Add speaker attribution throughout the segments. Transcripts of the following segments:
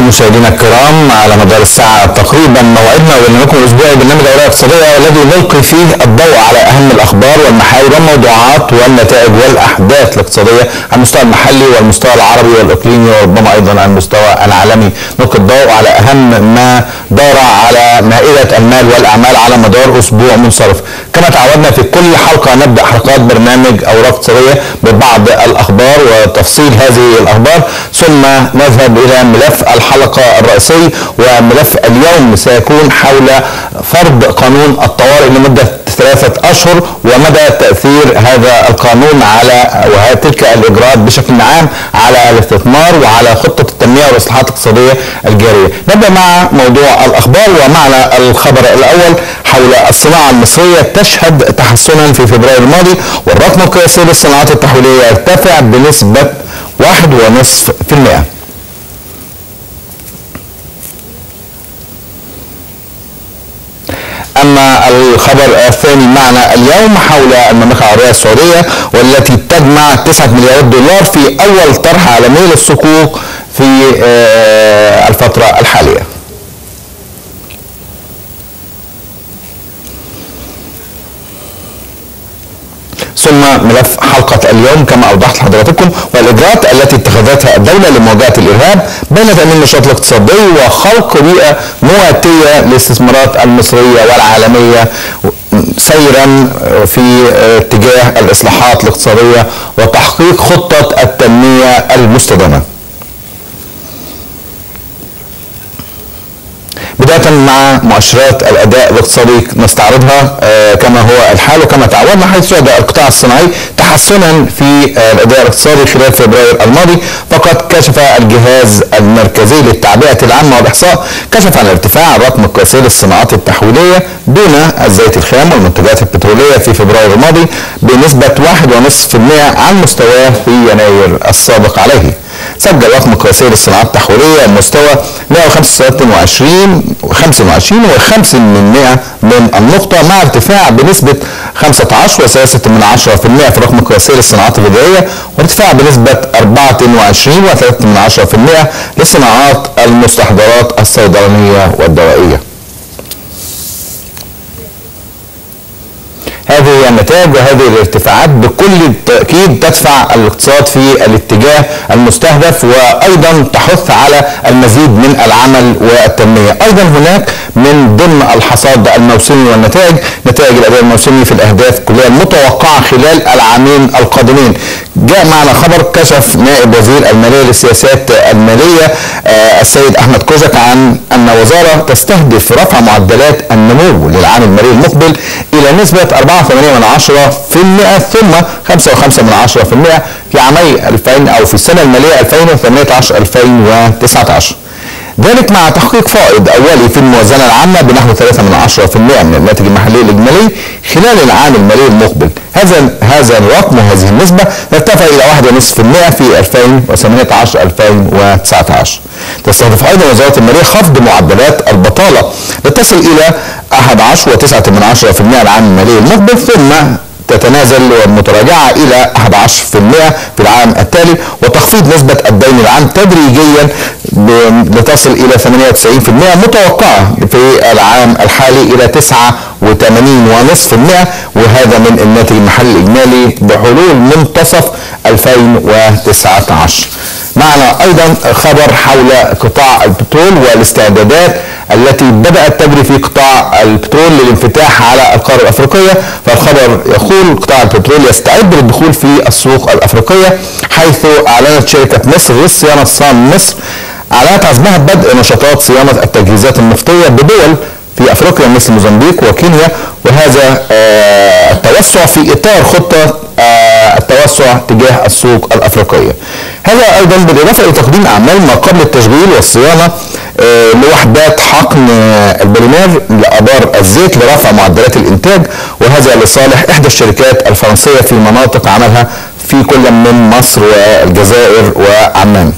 Speaker 1: مشاهدينا الكرام على مدار الساعة تقريبا موعدنا وبرنامجكم الأسبوعي برنامج الأوراق الاقتصادية والذي نلقي فيه الضوء على أهم الأخبار والمحاور والموضوعات والنتائج والأحداث الاقتصادية على المستوى المحلي والمستوى العربي والإقليمي وربما أيضا على المستوى العالمي نلقي الضوء على أهم ما دار على مائدة المال والأعمال على مدار أسبوع منصرف كما تعودنا في كل حلقة نبدأ حلقات برنامج أوراق اقتصادية ببعض الأخبار وتفصيل هذه الأخبار ثم نذهب إلى ملف الحلقة الرئيسي وملف اليوم سيكون حول فرض قانون الطوارئ لمدة ثلاثة أشهر ومدى تأثير هذا القانون على وتلك الإجراءات بشكل عام على الاستثمار وعلى خطة التنمية والإصلاحات الاقتصادية الجارية نبدأ مع موضوع الأخبار ومعنا الخبر الأول حول الصناعة المصرية تشهد تحسنا في فبراير الماضي والرقم القياسي للصناعات التحويلية يرتفع بنسبة واحد ونصف في المئة أما الخبر الثاني معنا اليوم حول المملكة العربية السعودية والتي تجمع 9 مليارات دولار في أول طرح عالمي للصكوك في الفترة الحالية ثم ملف حلقة اليوم كما أوضحت لحضراتكم والإجراءات التي اتخذتها الدولة لمواجهة الإرهاب بين تأمين النشاط الاقتصادي وخلق بيئة مواتية للاستثمارات المصرية والعالمية سيرا في اتجاه الإصلاحات الاقتصادية وتحقيق خطة التنمية المستدامة بداية مع مؤشرات الأداء الاقتصادي نستعرضها كما هو الحال وكما تعودنا حيث شهد القطاع الصناعي تحسنا في الأداء الاقتصادي خلال فبراير الماضي فقد كشف الجهاز المركزي للتعبئة العامة والإحصاء كشف عن ارتفاع الرقم القياسي للصناعات التحويلية دون الزيت الخام والمنتجات البترولية في فبراير الماضي بنسبة 1.5% عن مستواه في يناير السابق عليه سجل رقم قياسي للصناعات التحويليه مستوى 125 25 و5 من 100 من النقطة مع ارتفاع بنسبة 15 و3 من 10% في الرقم القياسي للصناعات الغذائية وارتفاع بنسبة 24 و3 من 10% لصناعات المستحضرات الصيدلانية والدوائية. هذه هي النتائج وهذه الارتفاعات بكل تأكيد تدفع الاقتصاد في الاتجاه المستهدف وأيضا تحث على المزيد من العمل والتنمية أيضا هناك من ضمن الحصاد الموسمي والنتائج نتائج الأداء الموسمي في الأهداف كلها المتوقعة خلال العامين القادمين جاء معنا خبر كشف نائب وزير المالية للسياسات المالية السيد أحمد كوزك عن أن وزارة تستهدف رفع معدلات النمو للعام المالي المقبل إلى نسبة 4.8 من عشرة في المئة ثم 5.5 من عشرة في المئة في عامي 2000 أو في السنة المالية 2018-2019 ذلك مع تحقيق فائض أولي في الموازنة العامة بنحو 3 من 10% من الناتج المحلي الإجمالي خلال العام المالي المقبل هذا هذا الرقم وهذه النسبة ترتفع إلى 1.5% في 2018 2019 تستهدف أيضا وزارة المالية خفض معدلات البطالة لتصل إلى 11 و9 من 10% العام المالي المقبل ثم تتنازل متراجعة إلى 11% في العام التالي وتخفيض نسبة الدين العام تدريجيا لتصل إلى 98% متوقعة في العام الحالي إلى 89.5% وهذا من الناتج المحلي الإجمالي بحلول منتصف 2019 معنا ايضا خبر حول قطاع البترول والاستعدادات التي بدات تجري في قطاع البترول للانفتاح على القاره الافريقيه فالخبر يقول قطاع البترول يستعد للدخول في السوق الافريقيه حيث اعلنت شركه مصر للصيانه الصام مصر اعلنت عزمها بدء نشاطات صيانه التجهيزات النفطيه بدول في افريقيا مثل موزمبيق وكينيا وهذا التوسع في اطار خطه التوسع تجاه السوق الافريقيه. هذا ايضا بالاضافه الى تقديم اعمال ما قبل التشغيل والصيانه لوحدات حقن البوليمير لابار الزيت لرفع معدلات الانتاج وهذا لصالح احدى الشركات الفرنسيه في مناطق عملها في كل من مصر والجزائر وعمان.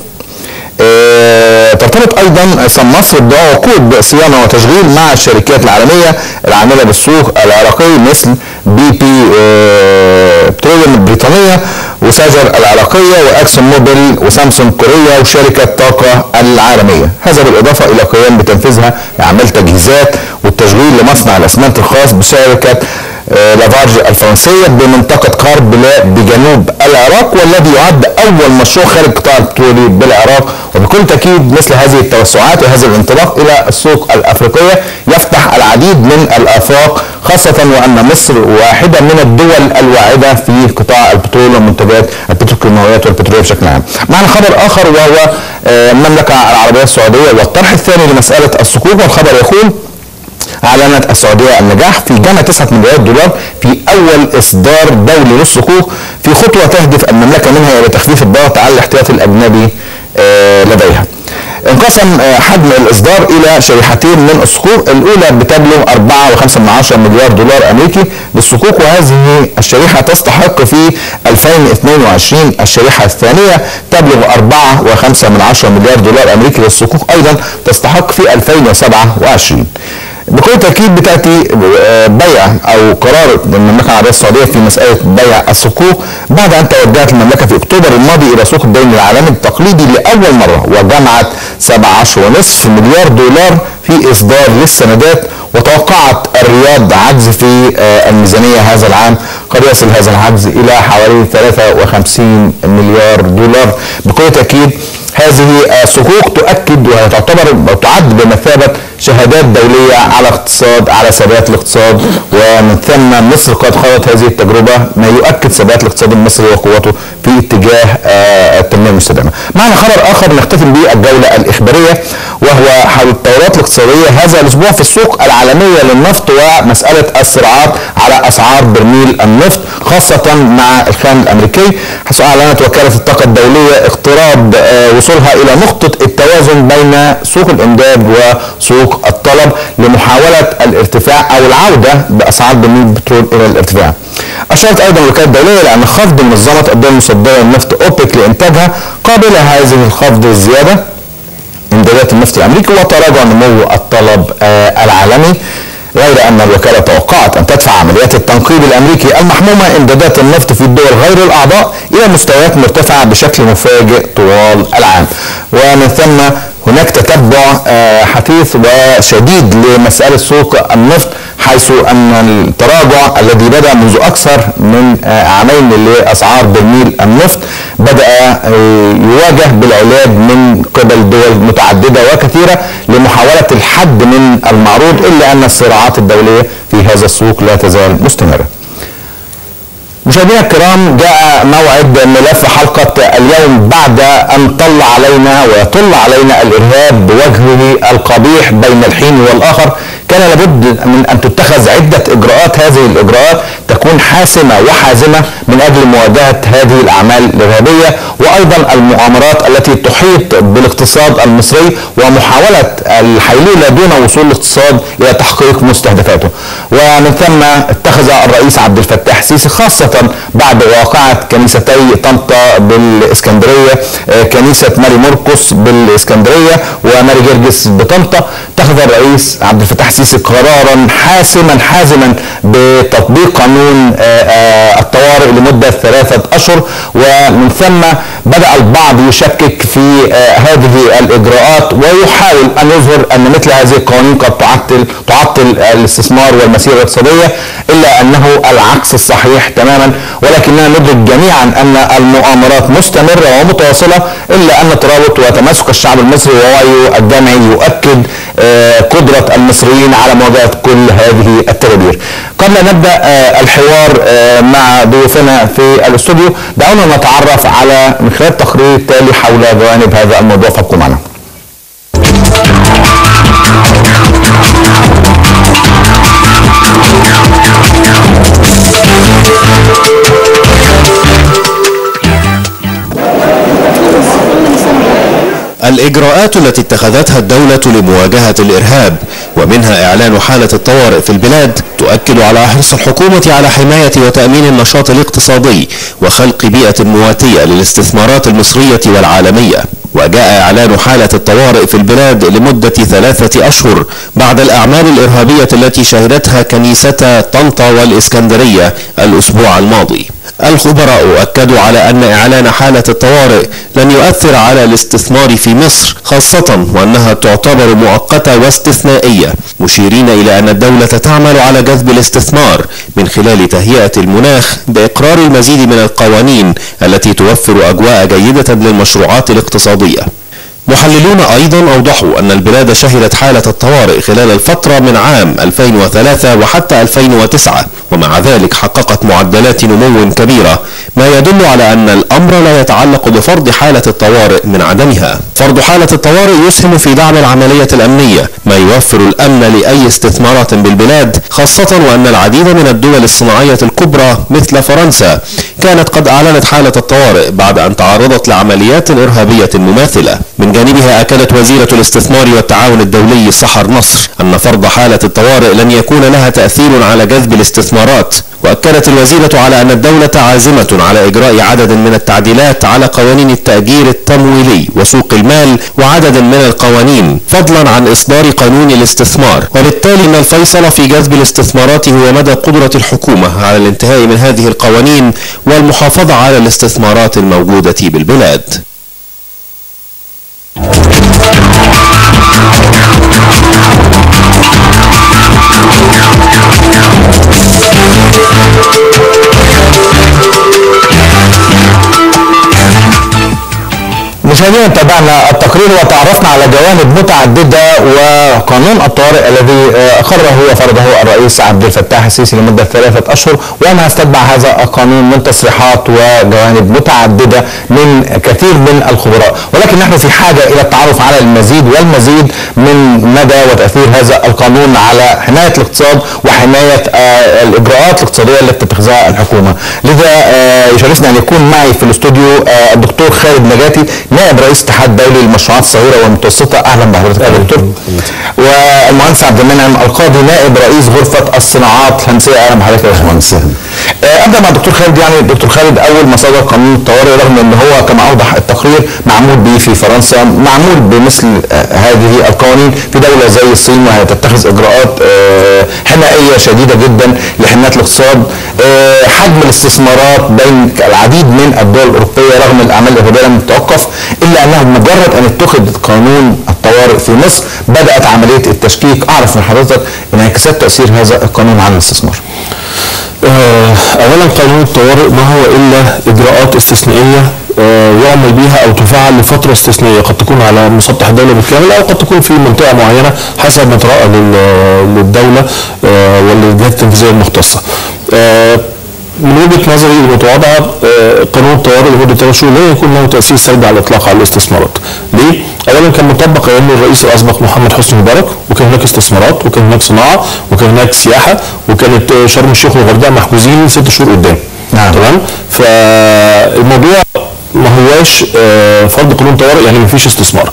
Speaker 1: ترتبط ايضا صن مصر بعقود صيانه وتشغيل مع الشركات العالميه العامله بالسوق العراقي مثل بي بي بتروليوم البريطانيه وساجر العراقية وأكسون موبيل وسامسونج كوريا وشركة طاقة العالمية هذا بالإضافة إلى قيام بتنفيذها أعمال تجهيزات والتشغيل لمصنع الأسمنت الخاص بشركة آه، لافارج الفرنسية بمنطقة قربلاء بجنوب العراق والذي يعد أول مشروع خارج القطاع البترولي بالعراق وبكل تأكيد مثل هذه التوسعات وهذا الانطلاق إلى السوق الأفريقية يفتح العديد من الآفاق خاصة وأن مصر واحدة من الدول الواعدة في قطاع البترول ومنتجات البتروكيماويات والبترولية بشكل عام. معنا خبر آخر وهو آه، المملكة العربية السعودية والطرح الثاني لمسألة الصكوك والخبر يقول أعلنت السعودية النجاح في جمع 9 مليارات دولار في أول إصدار دولي للصكوك في خطوة تهدف المملكة منها إلى تخفيف الضغط على الاحتياطي الأجنبي آه، لديها. انقسم آه، حجم الاصدار الى شريحتين من الصكوك الاولى بتبلغ 4.5 مليار دولار امريكي للصكوك وهذه الشريحه تستحق في 2022 الشريحه الثانيه تبلغ 4.5 مليار دولار امريكي للصكوك ايضا تستحق في 2027 بكل تاكيد بتاتي آه، بيع او قرار المملكه العربيه السعوديه في مساله بيع الصكوك بعد ان توجهت المملكه في اكتوبر الماضي الى سوق الدين العالمي التقليدي لاول مره وجمعت 17.5 مليار دولار في اصدار للسندات وتوقعت الرياض عجز في آه، الميزانيه هذا العام قد يصل هذا العجز الى حوالي 53 مليار دولار بكل تاكيد هذه الصكوك تؤكد وهي تعتبر وتعد بمثابه شهادات دوليه على اقتصاد على ثبات الاقتصاد ومن ثم مصر قد خاضت هذه التجربه ما يؤكد ثبات الاقتصاد المصري وقوته في اتجاه آه، التنميه المستدامه. معنا خبر اخر نختتم به الجوله الاخباريه وهو حول التطورات الاقتصاديه هذا الاسبوع في السوق العالميه للنفط ومساله الصراعات على اسعار برميل النفط خاصه مع الخام الامريكي حيث اعلنت وكاله الطاقه الدوليه اقتراب آه، وصولها الى نقطه التوازن بين سوق الامداد وسوق الطلب لمحاوله الارتفاع او العوده باسعار برميل البترول الى الارتفاع. اشارت ايضا الوكاله الدوليه الى ان خفض منظمه الدول المصدره للنفط اوبك لانتاجها قابله هذه الخفض الزياده امدادات النفط الامريكي وتراجع نمو الطلب آه، العالمي غير ان الوكاله توقعت ان تدفع عمليات التنقيب الامريكي المحمومه امدادات النفط في الدول غير الاعضاء الى مستويات مرتفعه بشكل مفاجئ طوال العام ومن ثم هناك تتبع آه، حثيث وشديد لمساله سوق النفط حيث ان التراجع الذي بدا منذ اكثر من آه، عامين لاسعار برميل النفط بدا آه، يواجه بالعلاج من قبل دول متعدده وكثيره لمحاوله الحد من المعروض الا ان الصراعات الدوليه في هذا السوق لا تزال مستمره. مشاهدينا الكرام جاء موعد ملف حلقة اليوم بعد أن طل علينا ويطل علينا الإرهاب بوجهه القبيح بين الحين والآخر كان لابد من أن تتخذ عدة إجراءات هذه الإجراءات تكون حاسمة وحازمة من أجل مواجهة هذه الأعمال الإرهابية وأيضا المؤامرات التي تحيط بالاقتصاد المصري ومحاولة الحيلولة دون وصول الاقتصاد إلى تحقيق مستهدفاته ومن ثم اتخذ الرئيس عبد الفتاح السيسي خاصة بعد واقعة كنيستي طنطا بالإسكندرية آه، كنيسة ماري مرقس بالإسكندرية وماري جرجس بطنطا اتخذ الرئيس عبد الفتاح السيسي قرارا حاسما حازما بتطبيق قانون آه، آه، الطوارئ لمدة ثلاثة أشهر ومن ثم بدأ البعض يشكك في آه، هذه الإجراءات ويحاول أن يظهر أن مثل هذه القوانين قد تعطل تعطل الاستثمار والمسيرة الاقتصادية إلا أنه العكس الصحيح تماما ولكننا ندرك جميعا أن المؤامرات مستمرة ومتواصلة إلا أن ترابط وتماسك الشعب المصري ووعيه الجمعي يؤكد آه، قدرة المصريين على مواجهة كل هذه التدابير قبل أن نبدأ آه، الحوار آه، مع ضيوفنا في الاستوديو دعونا نتعرف على من خلال التقرير التالي حول جوانب هذا الموضوع فابقوا معنا
Speaker 2: الإجراءات التي اتخذتها الدولة لمواجهة الإرهاب ومنها إعلان حالة الطوارئ في البلاد تؤكد على حرص الحكومة على حماية وتأمين النشاط الاقتصادي وخلق بيئة مواتية للاستثمارات المصرية والعالمية وجاء إعلان حالة الطوارئ في البلاد لمدة ثلاثة أشهر بعد الأعمال الإرهابية التي شهدتها كنيستا طنطا والإسكندرية الأسبوع الماضي الخبراء أكدوا على أن إعلان حالة الطوارئ لن يؤثر على الاستثمار في مصر خاصة وأنها تعتبر مؤقتة واستثنائية مشيرين إلى أن الدولة تعمل على جذب الاستثمار من خلال تهيئة المناخ بإقرار المزيد من القوانين التي توفر أجواء جيدة للمشروعات الاقتصادية محللون أيضا أوضحوا أن البلاد شهدت حالة الطوارئ خلال الفترة من عام 2003 وحتى 2009 ومع ذلك حققت معدلات نمو كبيرة ما يدل على أن الأمر لا يتعلق بفرض حالة الطوارئ من عدمها فرض حالة الطوارئ يسهم في دعم العملية الأمنية ما يوفر الأمن لأي استثمارات بالبلاد خاصة وأن العديد من الدول الصناعية الكبرى مثل فرنسا كانت قد أعلنت حالة الطوارئ بعد أن تعرضت لعمليات إرهابية مماثلة من جانبها أكدت وزيرة الاستثمار والتعاون الدولي سحر نصر أن فرض حالة الطوارئ لن يكون لها تأثير على جذب الاستثمارات وأكدت الوزيرة على أن الدولة عازمة على إجراء عدد من التعديلات على قوانين التأجير التمويلي وسوق المال وعدد من القوانين فضلا عن إصدار قانون الاستثمار وبالتالي أن الفيصل في جذب الاستثمارات هو مدى قدرة الحكومة على الانتهاء من هذه القوانين والمحافظة على الاستثمارات الموجودة بالبلاد
Speaker 1: مشاهدينا تابعنا التقرير وتعرفنا على جوانب متعددة وقانون الطوارئ الذي أقره وفرضه الرئيس عبد الفتاح السيسي لمدة ثلاثة أشهر وما استتبع هذا القانون من تصريحات وجوانب متعددة من كثير من الخبراء ولكن نحن في حاجة إلى التعرف على المزيد والمزيد من مدى وتأثير هذا القانون على حماية الاقتصاد وحماية الإجراءات الاقتصادية التي تتخذها الحكومة لذا يشرفنا أن يكون معي في الاستوديو الدكتور خالد نجاتي نائب رئيس اتحاد دولي للمشروعات الصغيره والمتوسطه اهلا بحضرتك يا دكتور والمهندس عبد المنعم القاضي نائب رئيس غرفه الصناعات الهندسيه اهلا بحضرتك يا باشمهندس ابدا مع الدكتور خالد يعني الدكتور خالد اول ما صدر قانون الطوارئ رغم ان هو كما اوضح التقرير معمول به في فرنسا معمول بمثل هذه القوانين في دوله زي الصين وهي تتخذ اجراءات حمائيه شديده جدا لحمايه الاقتصاد حجم الاستثمارات بين العديد من الدول الاوروبيه رغم الاعمال الارهابيه لم تتوقف الا انه مجرد ان اتخذ قانون الطوارئ في مصر بدات عمليه التشكيك اعرف من حضرتك انعكاسات تاثير هذا القانون على الاستثمار.
Speaker 3: اولا قانون الطوارئ ما هو الا اجراءات استثنائيه يعمل بها او تفعل لفتره استثنائيه قد تكون على مسطح الدوله بالكامل او قد تكون في منطقه معينه حسب ما تراءى للدوله وللجهات التنفيذيه المختصه. من وجهه نظري المتواضعه قانون الطوارئ لمده ثلاث شهور لا يكون له تاثير سلبي على الاطلاق على الاستثمارات. ليه؟ اولا كان مطبق ايام الرئيس الاسبق محمد حسني مبارك وكان هناك استثمارات وكان هناك صناعه وكان هناك سياحه وكانت شرم الشيخ والغردقه محجوزين ست شهور قدام.
Speaker 1: نعم.
Speaker 3: تمام؟ فالموضوع ما هواش فرض قانون طوارئ يعني ما فيش استثمار.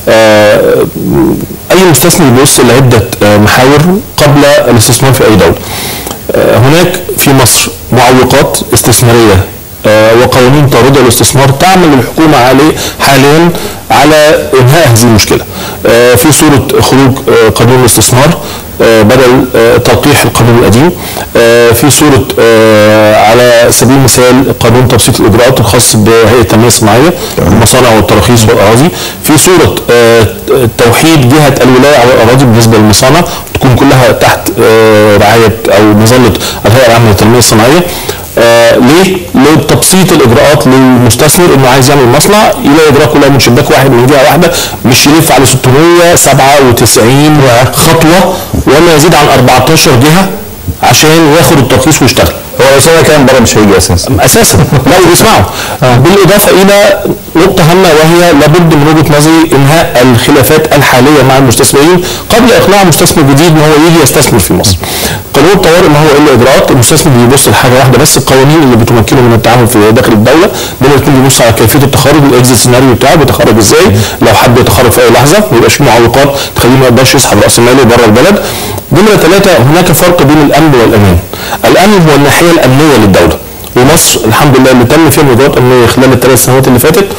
Speaker 3: اي مستثمر بيبص لعده محاور قبل الاستثمار في اي دوله. هناك في مصر معوقات استثماريه وقوانين طارده للاستثمار تعمل الحكومه عليه حاليا على انهاء هذه المشكله. في صوره خروج قانون الاستثمار بدل تلقيح القانون القديم في صورة على سبيل المثال قانون تبسيط الإجراءات الخاص بهيئة التنمية الصناعية المصانع والتراخيص والأراضي في صورة توحيد جهة الولاية على الأراضي بالنسبة للمصانع تكون كلها تحت رعاية أو مظلة الهيئة العامة للتنمية الصناعية آه ليه؟ لتبسيط الاجراءات للمستثمر انه عايز يعمل مصنع يلاقي اجراء كلها من شباك واحد من جهه واحده مش يلف على 697 خطوه وما يزيد عن 14 جهه عشان ياخد الترخيص ويشتغل.
Speaker 1: هو الرسالة كان بره مش هيجي اساسا
Speaker 3: اساسا لا بيسمعوا بالاضافه الى نقطه هامه وهي لابد من وجهه نظري انهاء الخلافات الحاليه مع المستثمرين قبل اقناع مستثمر جديد ان هو يجي يستثمر في مصر. قانون الطوارئ ما هو الا اجراءات المستثمر بيبص لحاجه واحده بس القوانين اللي بتمكنه من التعامل في داخل الدوله ده يكون بيبص على كيفيه التخرج الاكزيت سيناريو بتاعه بيتخرج ازاي لو حب يتخرج في اي لحظه ما يبقاش في معوقات تخليه ما يقدرش يسحب راس ماله بره البلد. نمره ثلاثه هناك فرق بين الامن والامان. الامن هو الناحيه الامنيه للدوله. ومصر الحمد لله اللي تم فيها الاجراءات الامنيه خلال الثلاث سنوات اللي فاتت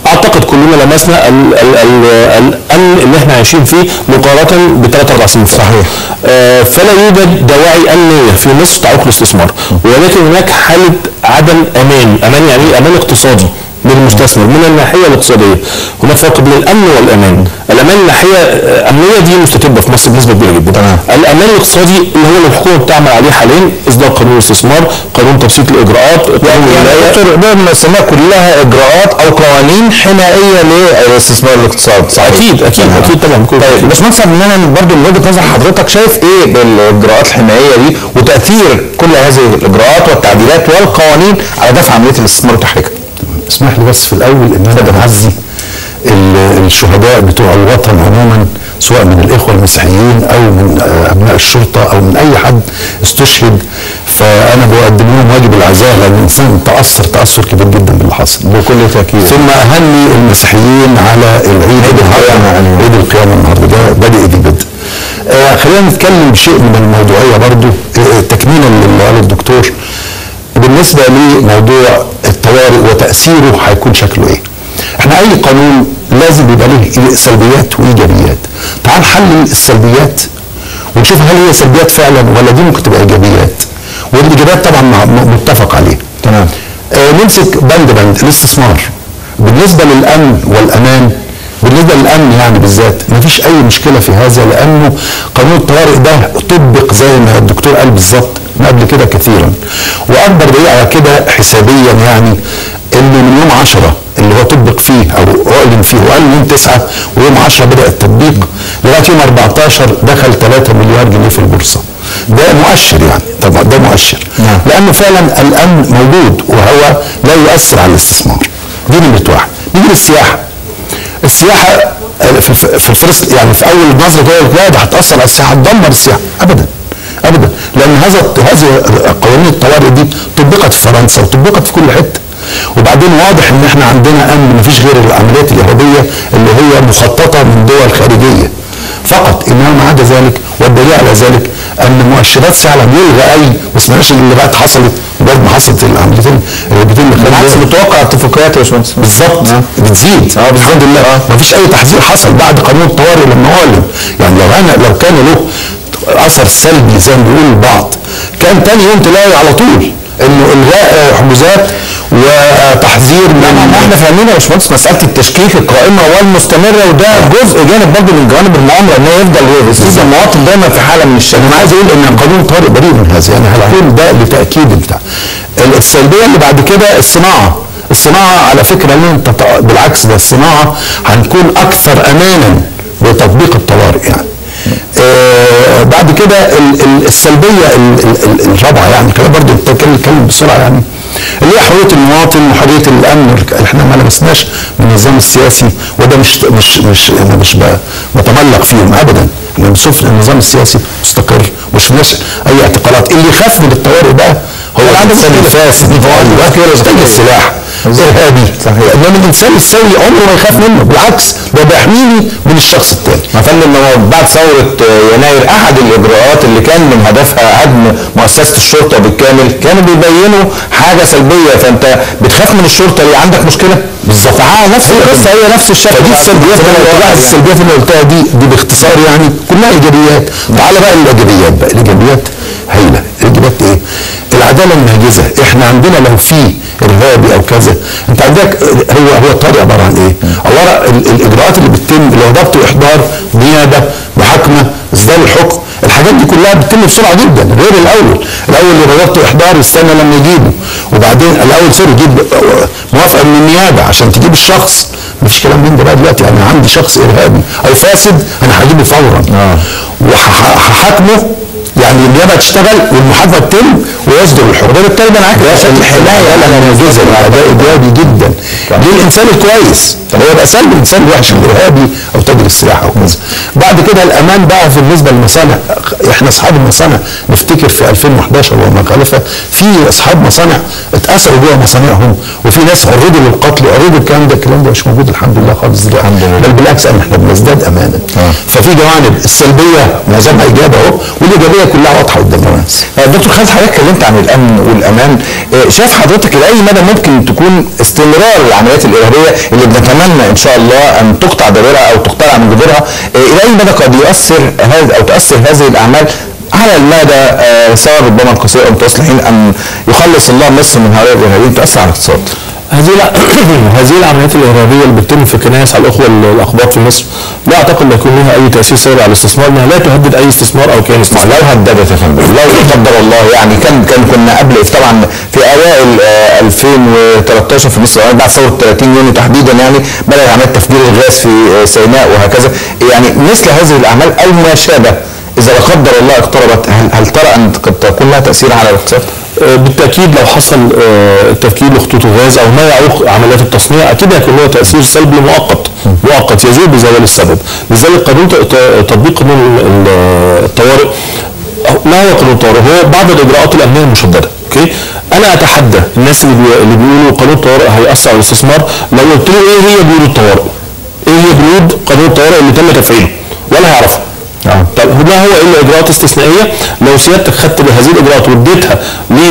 Speaker 3: اعتقد كلنا لمسنا ال- ال- ال- الامن اللي احنا عايشين فيه مقارنه بثلاث اربع سنين صحيح آه فلا يوجد دواعي امنيه في مصر تعوق الاستثمار ولكن هناك حاله عدم امان امان يعني ايه امان اقتصادي للمستثمر من الناحيه الاقتصاديه هناك فرق بين الامن والامان الامان الناحيه آه، امنيه دي مستتبه في مصر بنسبه كبيره جدا
Speaker 1: تمام.
Speaker 3: الامان الاقتصادي اللي هو اللي الحكومه بتعمل عليه حاليا اصدار قانون الاستثمار قانون تبسيط الاجراءات قانون
Speaker 1: يعني
Speaker 3: الولايه
Speaker 1: دكتور ده بنسميها كلها اجراءات او قوانين حمائيه للاستثمار الاقتصادي صحيح
Speaker 3: اكيد اكيد
Speaker 1: تمام.
Speaker 3: اكيد طبعا كل
Speaker 1: طيب باشمهندس عبد المنعم برضه من وجهه نظر حضرتك شايف ايه بالاجراءات الحمائيه دي وتاثير كل هذه الاجراءات والتعديلات والقوانين على دفع عمليه الاستثمار وتحريكها؟
Speaker 4: اسمح لي بس في الاول ان انا بعزي ال- الشهداء بتوع الوطن عموما سواء من الاخوه المسيحيين او من آه، ابناء الشرطه او من اي حد استشهد فانا بقدم لهم واجب العزاء لان الانسان تاثر تاثر كبير جدا باللي حصل
Speaker 1: بكل تاكيد
Speaker 4: ثم اهني المسيحيين على العيد النهارده عيد القيامه النهارده ده بادئ ذي بدء آه خلينا نتكلم بشيء من الموضوعيه برضو آه تكميلا للي قاله الدكتور بالنسبه لموضوع الطوارئ وتاثيره هيكون شكله ايه احنا اي قانون لازم يبقى له سلبيات وايجابيات تعال نحلل السلبيات ونشوف هل هي سلبيات فعلا ولا دي ممكن تبقى ايجابيات والايجابيات طبعا مع- م- متفق عليها
Speaker 1: تمام.
Speaker 4: آه نمسك بند بند الاستثمار بالنسبه للامن والامان بالنسبه للامن يعني بالذات ما فيش اي مشكله في هذا لانه قانون الطوارئ ده طبق زي ما الدكتور قال بالظبط من قبل كده كثيرا واكبر دليل على كده حسابيا يعني انه من يوم 10 اللي هو طبق فيه او اعلن فيه وقال يوم 9 ويوم 10 بدا التطبيق لغايه يوم 14 دخل 3 مليار جنيه في البورصه ده مؤشر يعني طبعا ده مؤشر
Speaker 1: نعم.
Speaker 4: لانه فعلا الامن موجود وهو لا يؤثر على الاستثمار دي نمره واحد نيجي للسياحه السياحه آه، في في الفرص يعني في اول نظره كده يقول لا ده هتاثر على السياحه هتدمر السياحه ابدا ابدا لان هذا هذه قوانين الطوارئ دي طبقت في فرنسا وطبقت في كل حته وبعدين واضح ان احنا عندنا امن مفيش غير العمليات الارهابيه اللي هي مخططه من دول خارجيه فقط انما ما عدا ذلك والدليل على ذلك ان مؤشرات فعلا يلغى اي ما سمعناش اللي بقت حصلت بعد ما حصلت العمليتين الارهابيتين
Speaker 1: بالعكس متوقع اتفاقيات يا باشمهندس
Speaker 4: بالظبط بتزيد
Speaker 1: اه بالظبط.
Speaker 4: الحمد لله ما فيش اي تحذير حصل بعد قانون الطوارئ لما اعلن يعني لو انا لو كان له اثر سلبي زي ما بيقول البعض كان تاني يوم تلاقي على طول انه الغاء آه، حجوزات وتحذير من
Speaker 1: ما احنا فاهمين يا باشمهندس مساله التشكيك القائمه والمستمره وده جزء جانب برضه من جوانب المؤامره ان هو يفضل يفضل المواطن دايما في حاله من الشك
Speaker 4: انا عايز اقول ان قانون الطوارئ بريء من هذا يعني هيكون ده لتاكيد البتاع السلبيه اللي بعد كده الصناعه الصناعه على فكره ان انت ط- بالعكس ده الصناعه هنكون اكثر امانا بتطبيق الطوارئ يعني آه بعد كده ال- ال- السلبيه ال- ال- ال- الرابعه يعني كده برضه نتكلم نتكلم بسرعه يعني اللي هي حريه المواطن وحريه الامن والك- احنا ما لمسناش من النظام السياسي وده مش مش مش انا مش ب- بتملق فيهم ابدا احنا بنشوف النظام السياسي مستقر ما شفناش اي اعتقالات اللي يخاف من الطوارئ بقى هو الانسان الفاسد محتاج السلاح ارهابي انما الانسان السوي عمره ما يخاف منه بالعكس ده بيحميني من الشخص الثاني
Speaker 1: ما فندم هو بعد ثورة يناير أحد الإجراءات اللي كان من هدفها هدم مؤسسة الشرطة بالكامل كانوا بيبينوا حاجة سلبية فأنت بتخاف من الشرطة ليه عندك مشكلة؟ بالظبط نفس القصة هي نفس الشكل
Speaker 4: فدي السلبيات اللي انا قلتها السلبيات اللي أنا قلتها دي دي باختصار يعني كلها ايجابيات تعالى بقى الايجابيات بقى الايجابيات هايله الايجابيات ايه؟ العداله الناجزه احنا عندنا لو في ارهابي او كذا انت عندك هو هو الطريق عباره عن ايه؟ عباره ال- الاجراءات اللي بتتم اللي هو ضبط واحضار نيابه محاكمه اصدار الحكم الحاجات دي كلها بتتم بسرعه جدا غير الاول الاول اللي ضبط واحضار يستنى لما يجيبه وبعدين الاول سوري يجيب موافقه من النيابه عشان تجيب الشخص مفيش كلام من ده بقى دلوقتي يعني عندي شخص ارهابي او فاسد انا هجيبه فورا وهحاكمه يعني النيابه تشتغل والمحاكمه تتم ويصدر الحكم ده بالتالي ده معاك شكل حمايه لا نجزه ده ايجابي جدا ليه الانسان الكويس طب هو يبقى سلبي الانسان الوحش الارهابي او تاجر السلاح او كذا بعد كده الامان بقى في بالنسبه للمصانع احنا اصحاب المصانع نفتكر في 2011 وما خالفه في اصحاب مصانع اتأثروا جوه مصانعهم وفي ناس عرضوا للقتل وعرضوا الكلام ده الكلام ده مش موجود الحمد لله خالص دلوقتي
Speaker 1: الحمد لله.
Speaker 4: بل بالعكس احنا بنزداد امانا
Speaker 1: آه.
Speaker 4: ففي جوانب السلبيه معظمها ايجابي اهو والايجابيه القضيه كلها واضحه قدام الناس
Speaker 1: آه، دكتور خالد حضرتك اتكلمت عن الامن والامان آه، شايف حضرتك الى اي مدى ممكن تكون استمرار العمليات الارهابيه اللي بنتمنى ان شاء الله ان تقطع دابرها او تقتلع من جذورها آه، الى اي مدى قد يؤثر هذا او تاثر هذه الاعمال على المدى آه، سواء ربما القصير او المتوسط حين ان يخلص الله مصر من هؤلاء الارهابيين تاثر على الاقتصاد
Speaker 3: هذه الع- هذه العمليات الارهابيه اللي بتتم في كنائس على الاخوه الاقباط في مصر لا اعتقد ان يكون لها اي تاثير سلبي على الاستثمار انها لا تهدد اي استثمار او كيان استثمار
Speaker 1: لو هددت يا فندم لو لا قدر الله يعني كان كان كنا قبل طبعا في اوائل آه، 2013 في مصر بعد ثوره 30 يونيو تحديدا يعني بدات عمليه تفجير الغاز في آه، سيناء وهكذا يعني مثل هذه الاعمال او ما شابه اذا لا قدر الله اقتربت هل, هل ترى ان قد تكون لها تاثير على الاقتصاد؟
Speaker 3: آه، بالتاكيد لو حصل آه، تفكير لخطوط الغاز او ما يعوق عمليات التصنيع اكيد هيكون له تاثير سلبي مؤقت مؤقت يزول بزوال السبب لذلك قانون ت- ت- تطبيق قانون ال- الطوارئ أو- ما هو قانون الطوارئ هو بعض الاجراءات الامنيه المشدده اوكي انا اتحدى الناس اللي, بي... اللي بيقولوا قانون الطوارئ هيأثر على الاستثمار لو قلت له ايه هي بنود الطوارئ ايه هي بنود قانون الطوارئ اللي تم تفعيله ولا هيعرفها
Speaker 1: آه.
Speaker 3: طب ما هو الا اجراءات استثنائيه لو سيادتك خدت هذه الاجراءات واديتها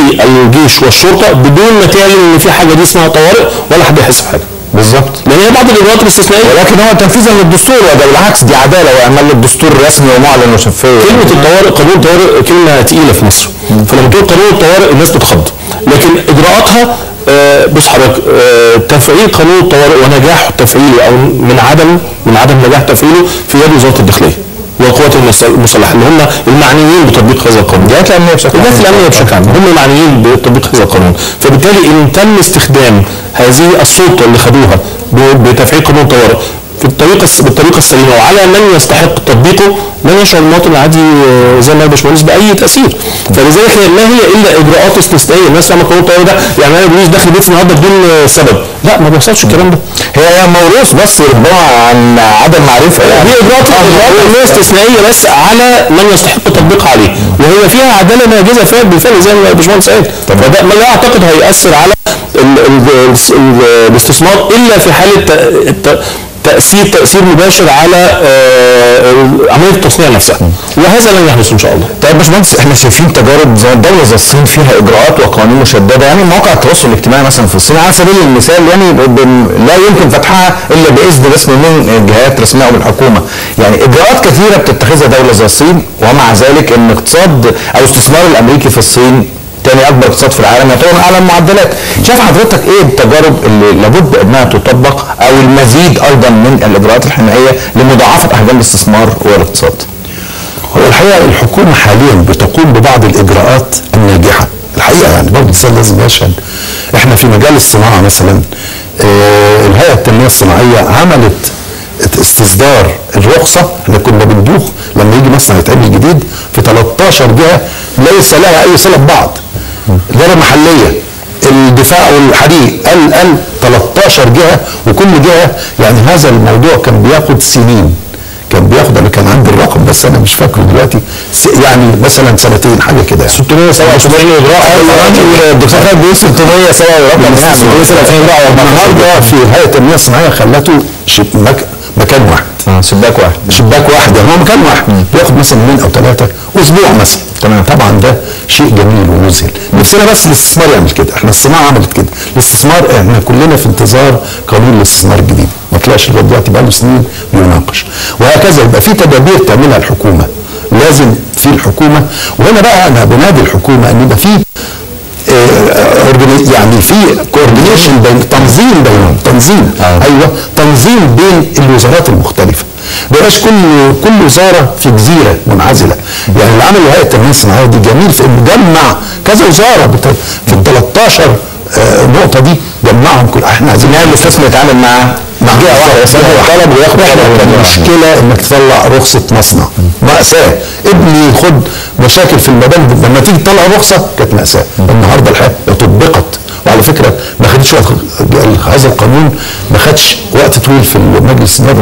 Speaker 3: للجيش والشرطه بدون ما تعلن ان في حاجه دي اسمها طوارئ ولا حد يحس بحاجه
Speaker 1: بالظبط
Speaker 3: لان هي بعض الاجراءات الاستثنائيه
Speaker 1: ولكن هو تنفيذا للدستور وده بالعكس دي عداله واعمال للدستور رسمي ومعلن وشفاف
Speaker 3: كلمة الطوارئ قانون الطوارئ كلمة تقيلة في مصر فلما تقول قانون الطوارئ الناس بتخض لكن إجراءاتها آه، بص حضرتك آه، تفعيل قانون الطوارئ ونجاح تفعيله أو من عدم من عدم نجاح تفعيله في يد وزارة الداخلية والقوات المس- المسلحة اللي هم المعنيين بتطبيق هذا القانون
Speaker 1: الجهات الامنيه بشكل
Speaker 3: الجهات
Speaker 1: عام.
Speaker 3: الامنيه بشكل عام هم المعنيين بتطبيق هذا القانون فبالتالي ان تم استخدام هذه السلطه اللي خدوها ب- بتفعيل قانون الطوارئ في الطريقه الس- بالطريقه السليمه وعلى من يستحق تطبيقه لن يشعر المواطن العادي آه، زي ما الباشمهندس باي تاثير فلذلك هي ما هي الا اجراءات استثنائيه الناس تعمل قانون الطوارئ ده يعني انا بوليس داخل بيتي النهارده بدون آه، سبب لا ما بيحصلش الكلام ده
Speaker 1: هي هي موروث بس ربما عن عدم معرفه يعني
Speaker 3: دي اجراءات اجراءات أمنية استثنائيه بس على من يستحق تطبيقها عليه وهي فيها عداله ناجزه فيها بالفعل زي ما الباشمهندس قال فده ما لا اعتقد هيأثر على ال ال ال الاستثمار الا في حاله ت- ت- تأثير تأثير مباشر على آه، عملية التصنيع نفسها وهذا لن يحدث إن شاء الله
Speaker 1: طيب يا باشمهندس احنا شايفين تجارب زي الدوله زي الصين فيها اجراءات وقوانين مشدده يعني مواقع التواصل الاجتماعي مثلا في الصين على سبيل المثال يعني ب- ب- لا يمكن فتحها الا باذن رسمي من جهات رسميه او من الحكومه يعني اجراءات كثيره بتتخذها دوله زي الصين ومع ذلك ان اقتصاد او استثمار الامريكي في الصين تاني اكبر اقتصاد في العالم يعتبر من اعلى المعدلات شايف حضرتك ايه التجارب اللي لابد انها تطبق او المزيد ايضا من الاجراءات الحمائيه لمضاعفه احجام الاستثمار والاقتصاد
Speaker 4: هو الحقيقه الحكومه حاليا بتقوم ببعض الاجراءات الناجحه الحقيقه يعني برضه الانسان لازم يشهد احنا في مجال الصناعه مثلا آه الهيئه التنميه الصناعيه عملت استصدار الرخصه احنا كنا بندوخ لما يجي مصنع يتعمل جديد في 13 جهه ليس لها اي صله ببعض اداره محليه الدفاع والحريق قال قال 13 جهه وكل جهه يعني هذا الموضوع كان بياخد سنين كان بياخد انا كان عندي الرقم بس انا مش فاكره دلوقتي س- يعني مثلا سنتين حاجه كده
Speaker 1: 677 اجراء الدكتور خالد بيقول 677 اجراء
Speaker 4: النهارده في هيئه التنميه الصناعيه خلته شب- مك- مكان واحد
Speaker 1: آه، شباك واحد
Speaker 4: شباك واحد يعني هو مكان واحد بياخد مثلا يومين او ثلاثه اسبوع مثلا تمام طبعا ده شيء جميل ومذهل نفسنا بس الاستثمار يعمل كده احنا الصناعه عملت كده الاستثمار احنا كلنا في انتظار قانون الاستثمار الجديد ما طلعش لغايه دلوقتي بقاله سنين بيناقش وهكذا يبقى في تدابير تعملها الحكومه لازم في الحكومه وهنا بقى انا بنادي الحكومه ان يبقى في آه، organi- يعني في كوردينيشن بين تنظيم بينهم تنظيم
Speaker 1: آه.
Speaker 4: ايوه تنظيم بين الوزارات المختلفه ما يبقاش كل كل وزاره في جزيره منعزله يعني اللي عمله هيئه التنميه الصناعيه دي جميل في انه جمع كذا وزاره بت- في ال 13 آه، نقطه دي جمعهم كل احنا عايزين
Speaker 1: يعني المستثمر يتعامل مع
Speaker 4: مع
Speaker 1: جهه واحده يسلم الطلب وياخد
Speaker 4: احنا
Speaker 1: طلب
Speaker 4: كان
Speaker 1: واحد.
Speaker 4: مشكله انك تطلع رخصه مصنع مأساة ابني خد مشاكل في المباني لما تيجي تطلع رخصه كانت مأساة النهارده الحياه طبقت وعلى فكره ما خدتش وقت ال- هذا القانون ما خدش وقت طويل في المجلس النيابي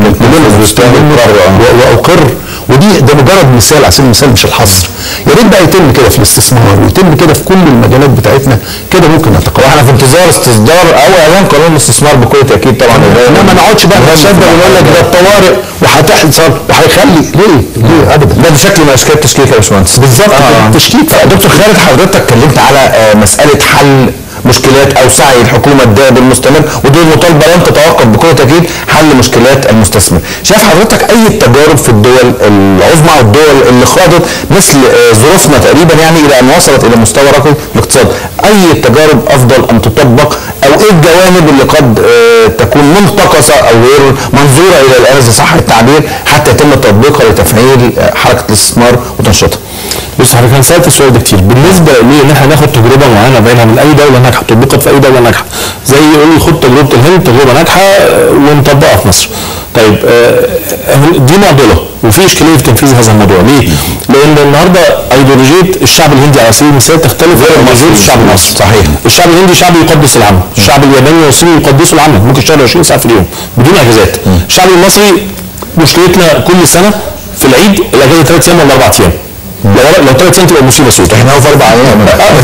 Speaker 4: واقر ودي ده مجرد مثال على سبيل المثال مش الحصر يا ريت بقى يتم كده في الاستثمار ويتم كده في كل المجالات بتاعتنا كده ممكن نتقبل
Speaker 1: واحنا في انتظار استصدار او اعلان قانون الاستثمار بكل تاكيد طبعا
Speaker 4: انما ما نقعدش بقى نتشدد ونقول لك ده الطوارئ وهتحصل وهيخلي ليه؟ ليه ابدا
Speaker 1: ده بشكل من اشكال التشكيك يا باشمهندس
Speaker 4: بالظبط
Speaker 1: آه.
Speaker 4: تشكيك
Speaker 1: دكتور خالد حضرتك اتكلمت على آه، مساله حل مشكلات او سعي الحكومه الدائم المستمر ودي المطالبه لن تتوقف بكل تاكيد حل مشكلات المستثمر. شايف حضرتك اي تجارب في الدول العظمى او الدول اللي خاضت مثل آه، ظروفنا تقريبا يعني الى ان وصلت الى مستوى رقمي الاقتصاد، اي تجارب افضل ان تطبق او ايه الجوانب اللي قد آه، تكون منتقصه او غير منظوره الى الان اذا صح التعبير حتى يتم تطبيقها لتفعيل آه، حركه الاستثمار وتنشيطها.
Speaker 3: بص حضرتك انا سالت السؤال ده كتير بالنسبه ليه ان احنا ناخد تجربه معينه باينه من اي دوله ناجحه طبقت في اي دوله ناجحه زي يقول لي خد تجربه الهند تجربه ناجحه آه، ونطبقها في مصر طيب آه، دي معضله وفي اشكاليه في تنفيذ هذا الموضوع ليه؟ لان النهارده ايديولوجيه الشعب الهندي على سبيل المثال تختلف عن ايديولوجيه الشعب المصري
Speaker 1: صحيح.
Speaker 3: الشعب الهندي شعب يقدس العمل الشعب الياباني والصيني يقدسوا العمل ممكن يشتغل 20 ساعه في اليوم بدون اجازات الشعب المصري مشكلتنا كل سنه في العيد الاجازه ثلاث ايام ولا اربع ايام لو لو ثلاث ايام تبقى مصيبه سوداء
Speaker 1: احنا في اربع ايام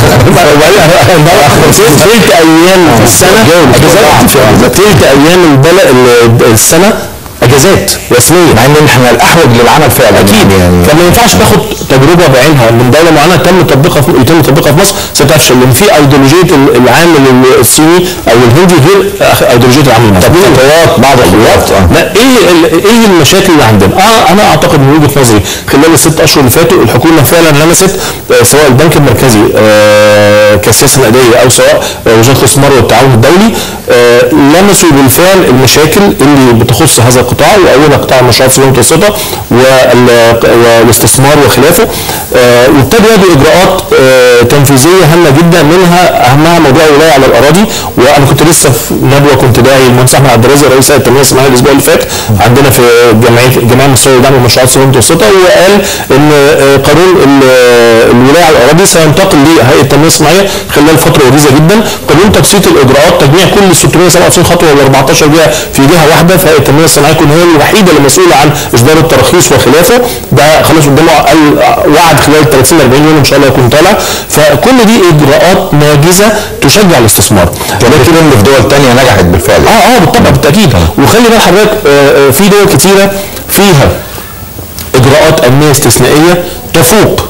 Speaker 3: تلت ايام في السنه اجازات تلت ايام البلد السنه اجازات رسميه
Speaker 1: مع ان احنا الاحوج للعمل فعلا
Speaker 3: اكيد
Speaker 1: يعني
Speaker 3: فما ينفعش تاخد تجربه بعينها من دوله معينه تم تطبيقها في يتم تطبيقها في مصر ستفشل لان في ايديولوجيه ال- العامل الصيني او الهندي غير ايديولوجيه العامل المصري
Speaker 1: خطوات بعض الخطوات اه
Speaker 3: لا ايه ال- ايه المشاكل اللي عندنا؟ اه انا اعتقد من وجهه نظري خلال الست اشهر اللي فاتوا الحكومه فعلا لمست آه، سواء البنك المركزي آه، كسياسه نقديه او سواء آه، وزاره الاستثمار والتعاون الدولي آه، لمسوا بالفعل المشاكل اللي بتخص هذا القطاع واولها قطاع المشروعات الصغيره والمتوسطه وال- والاستثمار وخلافه آه، وابتدوا ياخدوا اجراءات آه، تنفيذيه هامه جدا منها اهمها موضوع الولايه على الاراضي وانا كنت لسه في ندوه كنت داعي المهندس احمد عبد الرازق رئيس هيئه التنميه الصناعيه الاسبوع اللي فات عندنا في جمعيه الجمعيه المصريه لدعم المشروعات الصغيره والمتوسطه وقال ان آه، قانون ال- الولايه على الاراضي سينتقل لهيئه التنميه الصناعيه خلال فتره وجيزه جدا قانون تبسيط الاجراءات تجميع كل 697 خطوه ولا 14 جهه في جهه واحده فهيئه التنميه الصناعيه تكون هي الوحيده اللي مسؤوله عن اصدار التراخيص وخلافه ده خلاص قدامه قال وعد خلال 30 40 يوم ان شاء الله يكون طالع فكل دي اجراءات ناجزه تشجع الاستثمار
Speaker 1: لكن ان في دول تانية نجحت بالفعل
Speaker 3: اه اه بالطبع بالتاكيد وخلي بال حضرتك آه، آه، في دول كتيره فيها اجراءات امنيه استثنائيه تفوق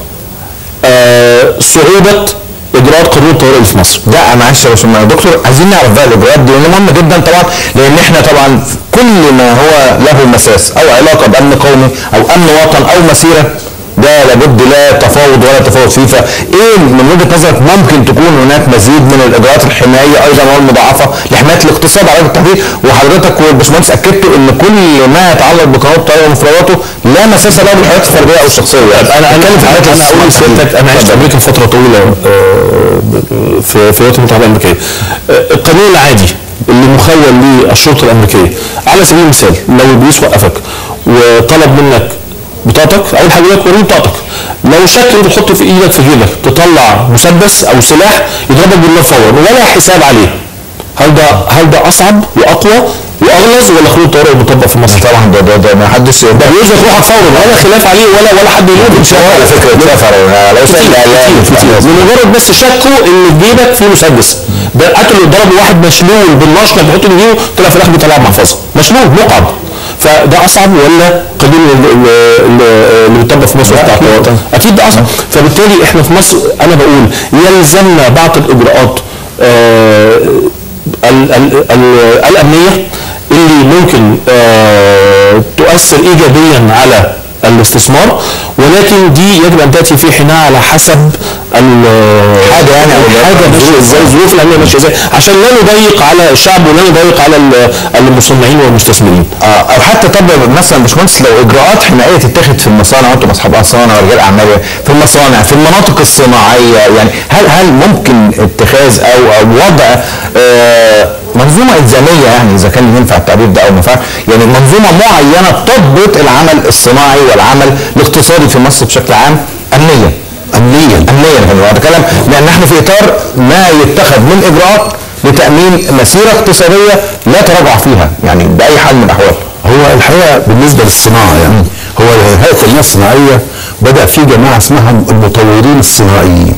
Speaker 3: آه، صعوبه اجراءات قانون الطوارئ اللي في مصر
Speaker 1: لا معلش يا باشمهندس يا دكتور عايزين نعرف بقى الاجراءات دي لان مهم جدا طبعا لان احنا طبعا كل ما هو له مساس او علاقه بامن قومي او امن وطن او مسيره ده لابد لا تفاوض ولا تفاوض فيه فايه من وجهه نظرك ممكن تكون هناك مزيد من الاجراءات الحمايه ايضا والمضاعفه لحمايه الاقتصاد على وجه التحديد وحضرتك والباشمهندس اكدتوا ان كل ما يتعلق بقانون الطيران ومفرداته لا مساس له بالحياه الفرديه او الشخصيه
Speaker 3: انا انا
Speaker 1: نتكلم في حالات
Speaker 3: انا اقول
Speaker 1: الاستثمار
Speaker 3: لسيادتك انا عشت في امريكا فتره طويله آه، في في الولايات المتحده الامريكيه آه، القانون العادي اللي مخول للشرطه الامريكيه على سبيل المثال لو البوليس وقفك وطلب منك بطاقتك اول حاجه يقول لك وريني بطاقتك لو شك انت تحط في ايدك في جيبك تطلع مسدس او سلاح يضربك بالنار فورا ولا حساب عليه هل ده هل ده اصعب واقوى واغلظ ولا قانون الطوارئ المطبق في مصر؟
Speaker 1: طبعا ده ده ده ما حدش
Speaker 3: ده بيوزن روحك فورا ولا خلاف عليه ولا ولا حد يلوم
Speaker 1: على فكره اتسافر لو
Speaker 3: كتير كتير كتير لمجرد بس شكوا ان في جيبك فيه مسدس ده قتلوا ضربوا واحد مشلول بالنشنه بيحطوا في جيبه طلع في الاخر بيطلع محفظه مشلول مقعد فده اصعب ولا قانون ال- ال- ال- اللي بيطبق في مصر بتاع الطوارئ؟ اكيد ده اصعب فبالتالي احنا في مصر انا بقول يلزمنا بعض الاجراءات آه، ال- ال- ال- الامنيه اللي ممكن آه، تؤثر ايجابيا على الاستثمار ولكن دي يجب ان تاتي في حينها على حسب
Speaker 1: حاجة يعني أو
Speaker 3: حاجه ماشيه ازاي الظروف الامنيه ماشيه ازاي عشان لا نضيق على الشعب ولا نضيق على ال- المصنعين والمستثمرين
Speaker 1: اه او حتى طب مثلا يا باشمهندس لو اجراءات حمايه تتخذ في المصانع وانتم اصحاب مصانع ورجال اعمال في المصانع في المناطق الصناعيه يعني هل هل ممكن اتخاذ او او وضع آه منظومه الزاميه يعني اذا كان ينفع التعبير ده او ما ينفعش يعني منظومه معينه تضبط العمل الصناعي والعمل الاقتصادي في مصر بشكل عام امنيا امنيا امنيا انا بتكلم لان احنا في اطار ما يتخذ من اجراءات لتامين مسيره اقتصاديه لا تراجع فيها يعني باي حال من الاحوال
Speaker 4: هو الحقيقه بالنسبه للصناعه يعني هو هيئه التنميه الصناعيه بدا في جماعه اسمها المطورين الصناعيين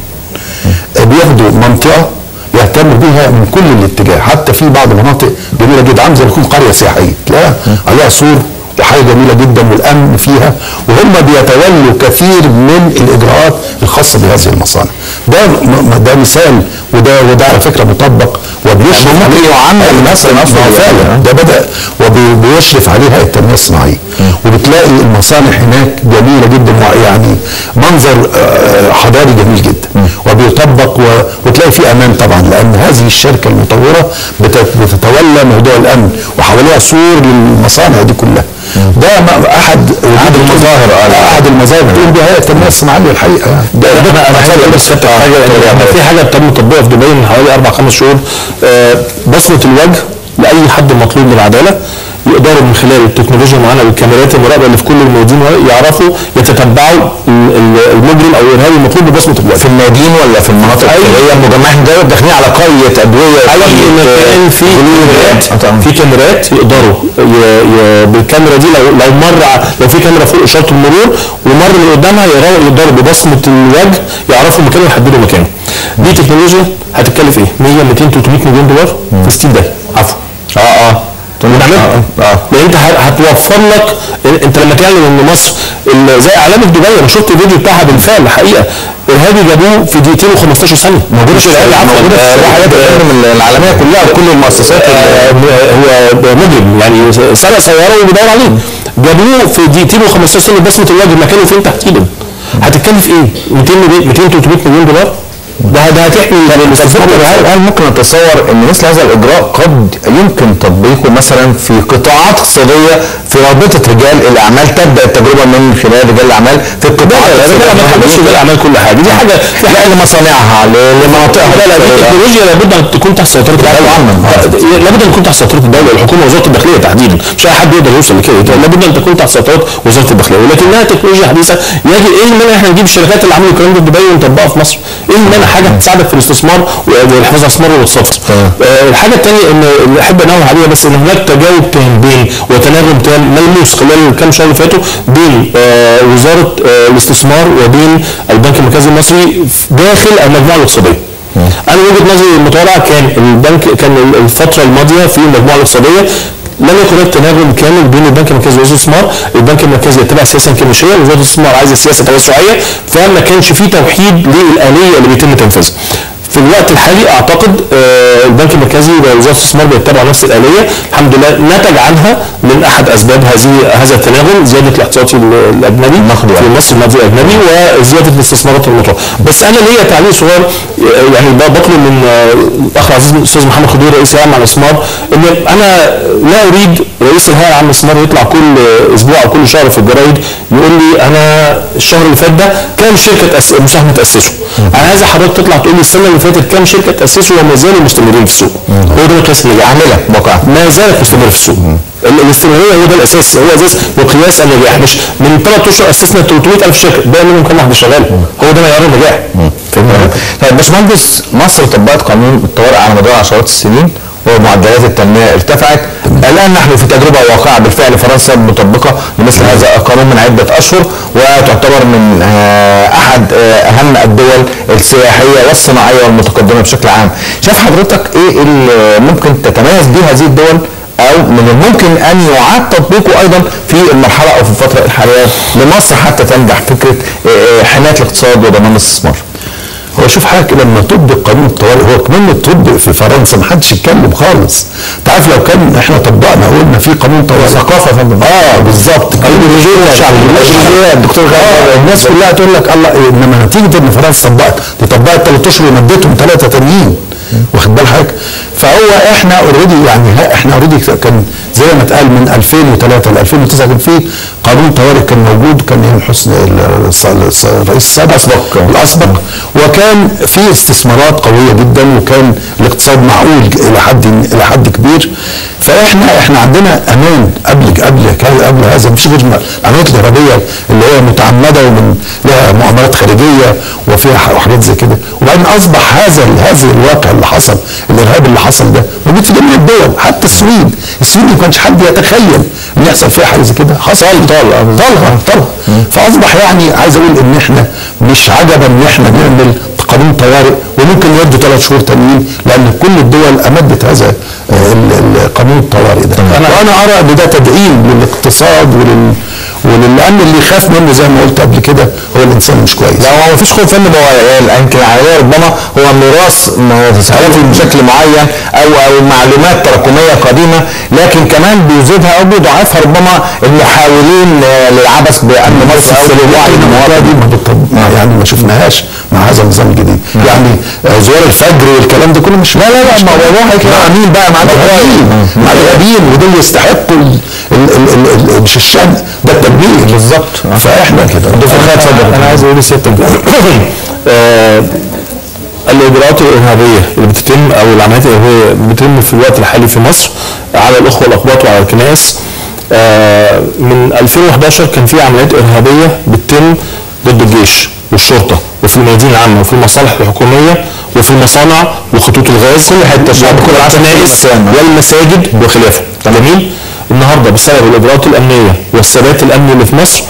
Speaker 4: بياخدوا منطقه يهتم بيها من كل الاتجاه حتى في بعض المناطق جميله جدا عامله زي ما تكون قريه سياحيه تلاقيها عليها سور وحاجه جميله جدا والامن فيها وهم بيتولوا كثير من الاجراءات الخاصه بهذه المصانع ده م- ده مثال وده وده على فكره مطبق وبيشرف
Speaker 1: ممكن
Speaker 4: عليه
Speaker 1: يعمم مثلا
Speaker 4: ما
Speaker 1: أصلاً
Speaker 4: هو
Speaker 1: يعني.
Speaker 4: فعلا ده بدا وبيشرف عليه هيئه التنميه الصناعيه وبتلاقي المصانع هناك جميله جدا يعني منظر آه، حضاري جميل جدا وبيطبق و- وتلاقي فيه امان طبعا لان هذه الشركه المطوره بت- بتتولى موضوع الامن وحواليها سور للمصانع دي كلها ده ما- احد احد
Speaker 1: المظاهر، آه.
Speaker 4: احد المظاهر بتقول بيها هيئه التنميه الصناعيه الحقيقه يعني
Speaker 3: ده انا انا عايز اقول بس حته حاجه يعني في حاجه تم تطبيقها في دبي من حوالي اربع خمس شهور آه، بصمه الوجه لاي حد مطلوب للعداله يقدروا من خلال التكنولوجيا معانا والكاميرات المراقبه اللي في كل الموجودين يعرفوا يتتبعوا ال- ال- المجرم او الارهابي المطلوب ببصمه الوجه
Speaker 1: في النادين ولا في المناطق
Speaker 3: أي-
Speaker 1: اللي هي مجمعين دول داخلين على قريه ادويه
Speaker 3: اي
Speaker 1: قرية،
Speaker 3: مكان
Speaker 1: آه،
Speaker 3: فيه
Speaker 1: جلود. آه، طبعاً.
Speaker 3: كاميرات في كاميرات يقدروا ي- ي- بالكاميرا دي لو لو مر ع- لو في كاميرا فوق اشاره المرور ومر من قدامها يقدروا يقدروا ببصمه الوجه يعرفوا مكانه ويحددوا مكانه دي تكنولوجيا هتتكلف ايه 100 200 300 مليون دولار في 60 دقيقه عفوا
Speaker 1: اه اه
Speaker 3: ونعملها
Speaker 1: اه اه
Speaker 3: لان انت ه- هتوفر لك انت لما تعلن ان مصر ال- زي اعلام في دبي انا شفت الفيديو بتاعها بالفعل حقيقه ارهابي جابوه في دقيقتين و15 ثانيه موجود في العيال عفوا
Speaker 1: موجودة في الحاجات الأمن العالميه كلها وكل المؤسسات
Speaker 3: آه، هو مجرم يعني سرق سياره وبيدور عليه جابوه في دقيقتين و15 ثانيه بصمه الوجه مكانه فين تحديدا هتتكلف ايه 200 مليون 200 300 مليون دولار ده ده هتحمي الاستثمار
Speaker 1: هل هل ممكن نتصور ان مثل هذا الاجراء قد يمكن تطبيقه مثلا في قطاعات اقتصاديه في رابطه رجال الاعمال تبدا التجربه من خلال رجال الاعمال في القطاعات
Speaker 3: لا ما تحدثش رجال اعمال كل حاجه دي حاجه في حاجه
Speaker 1: لمصانعها ل- لمناطقها
Speaker 3: لا لا دي التكنولوجيا لابد ان تكون تحت سيطره الدوله
Speaker 1: طبعاً.
Speaker 3: لابد ان تكون تحت سيطره الدوله الحكومه ووزاره الداخليه تحديدا مش اي حد يقدر يوصل لكده لابد ان تكون تحت سيطره وزاره الداخليه ولكنها تكنولوجيا حديثه يجب ايه المانع احنا نجيب الشركات اللي عملوا الكلام ده في دبي ونطبقها في مصر ايه المانع حاجه تساعدك في الاستثمار والحفاظ على الاستثمار والاقتصاد آه، الحاجه الثانيه ان اللي احب انوه عليها بس ان هناك تجاوب تام بين وتناغم تام ملموس خلال الكام شهر اللي فاتوا بين آه، وزاره آه، الاستثمار وبين البنك المركزي المصري داخل المجموعه الاقتصاديه انا وجهه نظري المتواضعه كان البنك كان الفتره الماضيه في المجموعه الاقتصاديه لم يكن هناك تناغم كامل بين البنك المركزي ووزاره الاستثمار، البنك المركزي يتبع سياسه انكماشيه، وزاره الاستثمار عايزه سياسه توسعيه، فما كانش في توحيد للاليه اللي بيتم تنفيذها. في الوقت الحالي اعتقد آه، البنك المركزي ووزاره الاستثمار بيتبعوا نفس الاليه، الحمد لله نتج عنها من احد اسباب هذه هذا التناغم زياده الاحتياطي ال- الاجنبي في مصر النقدي الاجنبي وزياده الاستثمارات المطلوبه، بس انا ليا تعليق صغير آه، يعني ب- بطلب من آه، الاخ العزيز الاستاذ محمد خضير رئيس الهيئه على الاستثمار ان انا لا اريد رئيس الهيئه العامه للاستثمار يطلع كل اسبوع او كل شهر في الجرايد يقول لي انا الشهر اللي فات ده كام شركه تأس... مساهمه تاسسوا انا عايز حضرتك تطلع تقول لي السنه اللي فاتت كام شركه تاسسوا وما زالوا مستمرين في السوق هو ده مقياس النجاح
Speaker 1: عامله واقع
Speaker 3: ما زالت مستمره في السوق ال- الاستمراريه هو ده الاساس هو اساس وقياس النجاح مش من ثلاث اشهر اسسنا 300000 شركه باقي منهم كام واحد شغال هو ده معيار النجاح
Speaker 1: طيب باشمهندس مصر طبقت قانون الطوارئ على مدار عشرات السنين ومعدلات التنميه ارتفعت الان نحن في تجربه واقعه بالفعل فرنسا مطبقه لمثل هذا القانون من عده اشهر وتعتبر من آه، احد آه، اهم الدول السياحيه والصناعيه والمتقدمه بشكل عام شايف حضرتك ايه اللي ممكن تتميز به هذه الدول او من الممكن ان يعاد تطبيقه ايضا في المرحله او في الفتره الحاليه لمصر حتى تنجح فكره آه، آه، حمايه الاقتصاد وضمان الاستثمار
Speaker 4: هو شوف حضرتك لما طبق قانون الطوارئ هو كمان طبق في فرنسا ما حدش يتكلم خالص انت عارف لو كان احنا طبقنا قلنا في قانون طوارئ
Speaker 1: ثقافه يا فندم
Speaker 4: اه بالظبط قانون الرجوع الشعبي
Speaker 1: الدكتور
Speaker 4: اه الناس كلها تقول لك الله إيه، انما نتيجه ان فرنسا طبقت دي طبقت ثلاث اشهر ومدتهم ثلاثه تانيين واخد بال حضرتك فهو احنا اوريدي يعني ها- احنا اوريدي كان زي ما اتقال من 2003 ل 2009 كان في قانون طوارئ كان موجود كان ايام حسني ال- الص- الص- الرئيس السابق الاسبق الاسبق وكان في استثمارات قويه جدا وكان الاقتصاد معقول الى حد الى حد كبير فاحنا احنا عندنا امان قبل قبل قبل هذا مفيش غير العمليات الارهابيه اللي هي متعمده ومن لها مؤامرات خارجيه وفيها ح- حاجات زي كده وبعدين اصبح هذا هذا الواقع اللي حصل الارهاب اللي حصل ده موجود في جميع الدول حتى السويد السويد ما كانش حد يتخيل ان يحصل فيها حاجه زي كده حصل طالع طالع طالع فاصبح يعني عايز اقول ان احنا مش عجبا ان احنا نعمل قانون طوارئ وممكن يودوا ثلاث شهور تانيين لان كل الدول امدت هذا آه، ال- ال- قانون الطوارئ ده وانا ارى ان ده تدعيم للاقتصاد ولل وللامن اللي يخاف منه زي ما قلت قبل كده هو الانسان مش كويس
Speaker 1: لا هو مفيش خوف منه هو يمكن العمليه ربما هو ميراث تصرفي بشكل معين او او معلومات تراكميه قديمه لكن كمان بيزيدها او بيضاعفها ربما المحاولين آه، للعبث بامن مصر او للوعي
Speaker 4: المواضيع
Speaker 1: بالمواطن
Speaker 4: دي ما بتطب- ما يعني ما شفناهاش مع هذا النظام الجديد يعني آه، زوار الفجر والكلام ده كله مش لا لا لا ما هو واحد مع مين بقى مع الارهابيين مع الارهابيين ودول يستحقوا ال- ال- ال- ال- ال- مش الشأن ده التدبير بالظبط فاحنا كده
Speaker 1: دكتور خالد اتفضل
Speaker 3: انا عايز اقول لسيادتك آه، الاجراءات الارهابيه اللي بتتم او العمليات الارهابيه بتتم في الوقت الحالي في مصر على الاخوه الاقباط وعلى الكنائس آه، من 2011 كان في عمليات ارهابيه بتتم ضد الجيش والشرطه وفي الميادين العامه وفي المصالح الحكوميه وفي المصانع وخطوط الغاز كل حته الشعب كل الكنائس والمساجد وخلافه جميل النهارده بسبب الاجراءات الامنيه والثبات الامني اللي في مصر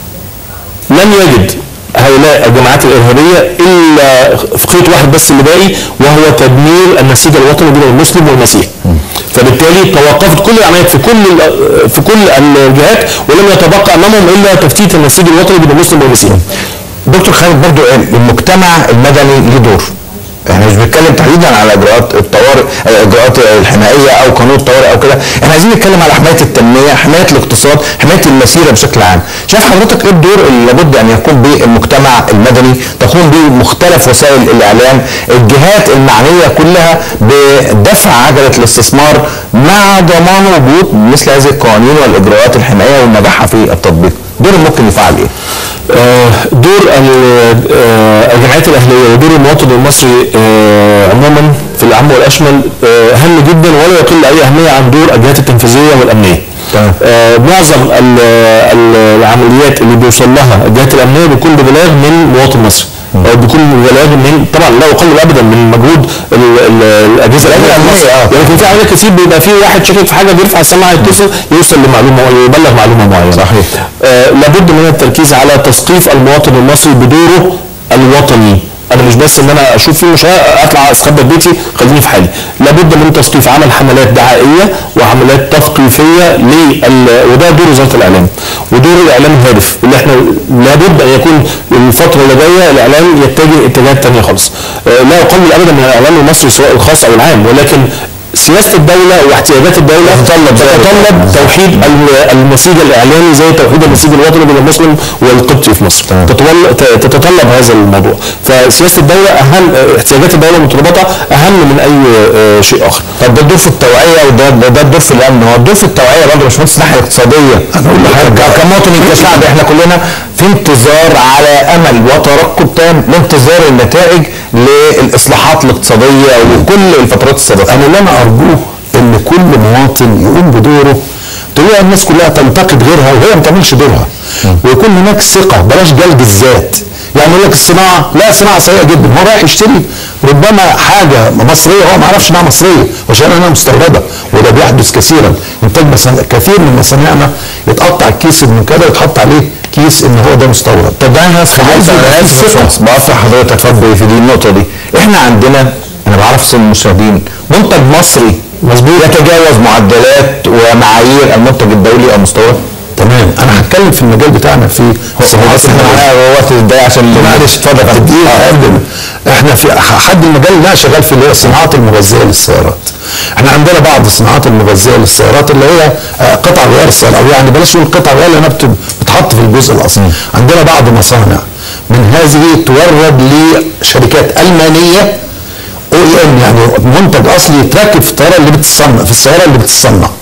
Speaker 3: لم يجد هؤلاء الجماعات الارهابيه الا في خيط واحد بس اللي باقي وهو تدمير النسيج الوطني بين المسلم والمسيح. فبالتالي توقفت كل العمليات في كل ال- في كل الجهات ولم يتبقى امامهم الا تفتيت النسيج الوطني بين المسلم والمسيح.
Speaker 1: دكتور خالد برضو المجتمع المدني له دور احنا مش بنتكلم تحديدا على اجراءات الطوارئ الاجراءات الحمائيه او قانون الطوارئ او كده احنا عايزين نتكلم على حمايه التنميه حمايه الاقتصاد حمايه المسيره بشكل عام شايف حضرتك ايه الدور اللي لابد ان يقوم به المجتمع المدني تقوم به مختلف وسائل الاعلام الجهات المعنيه كلها بدفع عجله الاستثمار مع ضمان وجود مثل هذه القوانين والاجراءات الحمائيه ونجاحها في التطبيق دور ممكن يفعل ايه
Speaker 3: آه، دور ال- آه، الجمعيات الاهليه ودور المواطن المصري آه، عموما في الاعم والاشمل آه، هام جدا ولا يقل اي اهميه عن دور الجهات التنفيذيه والامنيه.
Speaker 1: تمام.
Speaker 3: آه، معظم ال- ال- العمليات اللي بيوصل لها الجهات الامنيه بيكون ببلاغ من مواطن مصري. او بيكون ببلاغ من طبعا لا يقل ابدا من مجهود ال- ال- الاجهزه الامنيه في مصر.
Speaker 1: الأمنية، آه.
Speaker 3: يعني في عمليات كتير بيبقى في واحد شاكك في حاجه بيرفع السماعه يتصل يوصل لمعلومه يبلغ معلومه معينه.
Speaker 1: صحيح.
Speaker 3: آه، لابد من التركيز على تثقيف المواطن المصري بدوره الوطني انا مش بس ان انا اشوف فيه مش اطلع استخبى في بيتي خليني في حالي لابد من تثقيف عمل حملات دعائيه وعمليات تثقيفيه لل وده دور وزاره الاعلام ودور الاعلام الهادف اللي احنا لابد ان يكون الفتره اللي جايه الاعلام يتجه اتجاهات ثانيه خالص آه، لا اقلل ابدا من الاعلام المصري سواء الخاص او العام ولكن سياسه الدوله واحتياجات الدوله تتطلب تتطلب توحيد ال- النسيج الاعلامي زي توحيد النسيج الوطني بين المسلم والقبطي في مصر تتول- ت- تتطلب هذا الموضوع فسياسه الدوله اهم احتياجات الدوله المترابطه اهم من اي آه، شيء اخر
Speaker 1: طب ده الدور في التوعيه وده ده, ده الدور في الامن هو الدور في التوعيه برضه مش بس الناحيه الاقتصاديه
Speaker 4: أنا أقول لحضرتك-
Speaker 1: ك- كمواطنين كشعب احنا كلنا في انتظار على امل وترقب تام لانتظار النتائج للاصلاحات الاقتصاديه وكل الفترات السابقه
Speaker 4: انا اللي انا ارجوه ان كل مواطن يقوم بدوره تلاقي الناس كلها تنتقد غيرها وهي ما تعملش دورها ويكون هناك ثقه بلاش جلد الذات يعني يقول لك الصناعه لا صناعه سيئه جدا هو رايح يشتري ربما حاجه مصريه هو ما يعرفش انها مصريه وعشان انها مستورده وده بيحدث كثيرا انتاج مصانع كثير من مصانعنا يتقطع الكيس من كده ويتحط عليه كيس ان هو ده مستورد
Speaker 1: طب ده انا اسف
Speaker 4: عايز
Speaker 1: انا
Speaker 4: يبقى في
Speaker 1: اسف
Speaker 4: ثقة.
Speaker 1: بس بقطع حضرتك اتفضل في دي النقطه دي احنا عندنا انا بعرف سن المشاهدين منتج مصري مظبوط يتجاوز معدلات ومعايير المنتج الدولي او مستورد
Speaker 4: تمام انا هتكلم في المجال بتاعنا في الصناعات
Speaker 1: احنا
Speaker 4: النووية.
Speaker 1: معانا وقت الدقايق عشان
Speaker 4: معلش اتفضل تدقيق اقدم احنا في حد المجال اللي انا شغال فيه اللي هي الصناعات المغذيه للسيارات احنا عندنا بعض الصناعات المغذيه للسيارات اللي هي آه، قطع غيار السيارة او يعني بلاش نقول قطع غيار لانها بت- بتحط في الجزء الاصلي عندنا بعض مصانع من هذه تورد لشركات المانيه او ام يعني منتج اصلي يتركب في الطياره اللي بتتصنع في السياره اللي بتتصنع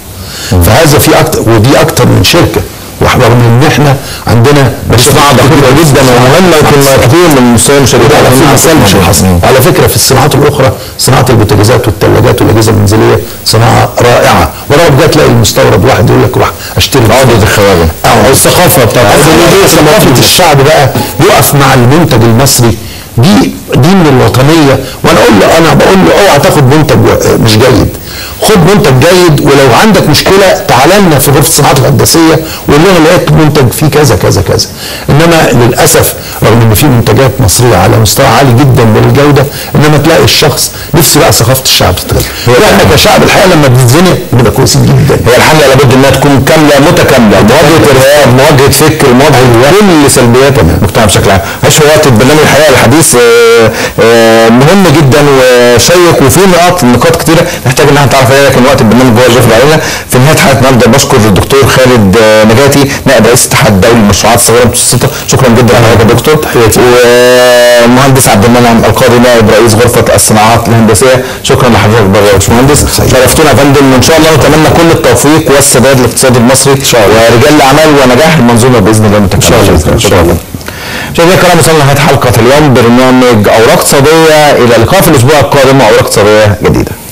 Speaker 4: فهذا في اكتر ودي اكتر من شركه رغم ان احنا عندنا
Speaker 1: صناعه دقيقه جدا ومهمه وكنا كتير من مستوى المشاركين
Speaker 4: على
Speaker 1: على
Speaker 4: فكره
Speaker 1: فكره
Speaker 4: مش حصل على فكره في الصناعات الاخرى صناعه البوتاجازات والثلاجات والاجهزه المنزليه صناعه رائعه ورغم ده تلاقي المستورد واحد يقول لك روح اشتري
Speaker 1: عقدة الخواجه.
Speaker 4: او الثقافه بتاعت ثقافه الشعب بقى يقف مع المنتج المصري دي دي من الوطنيه وانا اقول له انا بقول له اوعى تاخد منتج و- مش جيد خد منتج جيد ولو عندك مشكله تعال لنا في غرفه الصناعات الهندسيه وقول لنا لقيت منتج فيه كذا كذا كذا انما للاسف رغم ان في منتجات مصريه على مستوى عالي جدا من الجوده انما تلاقي الشخص نفسه بقى ثقافه الشعب تتغير واحنا كشعب الحقيقه لما بنتزنق بنبقى كويسين جدا
Speaker 1: هي الحمله لابد انها تكون كامله متكامله مواجهه ارهاب مواجهه فكر مواجهه كل سلبيات المجتمع بشكل عام عيش وقت البرنامج الحقيقه الحديث آه، آه، مهم جدا وشيق وفي نقاط نقاط كتيره نحتاج ان احنا نتعرف عليها لكن وقت البرنامج هو جاف علينا في نهايه حلقه النهارده بشكر الدكتور خالد آه، نجاتي نائب رئيس الاتحاد الدولي للمشروعات الصغيره والمتوسطه شكرا جدا لحضرتك يا دكتور ومهندس عبد المنعم القاضي نائب رئيس غرفه الصناعات الهندسيه شكرا لحضرتك برضه يا باشمهندس شرفتونا يا فندم وان شاء الله نتمنى كل التوفيق والسداد الاقتصادي المصري ورجال الاعمال ونجاح المنظومه باذن الله متكامله ان شاء الله شكرا مشاهدينا الكرام وصلنا لنهايه حلقه اليوم برنامج اوراق اقتصاديه الى اللقاء في الاسبوع القادم واوراق اقتصاديه جديده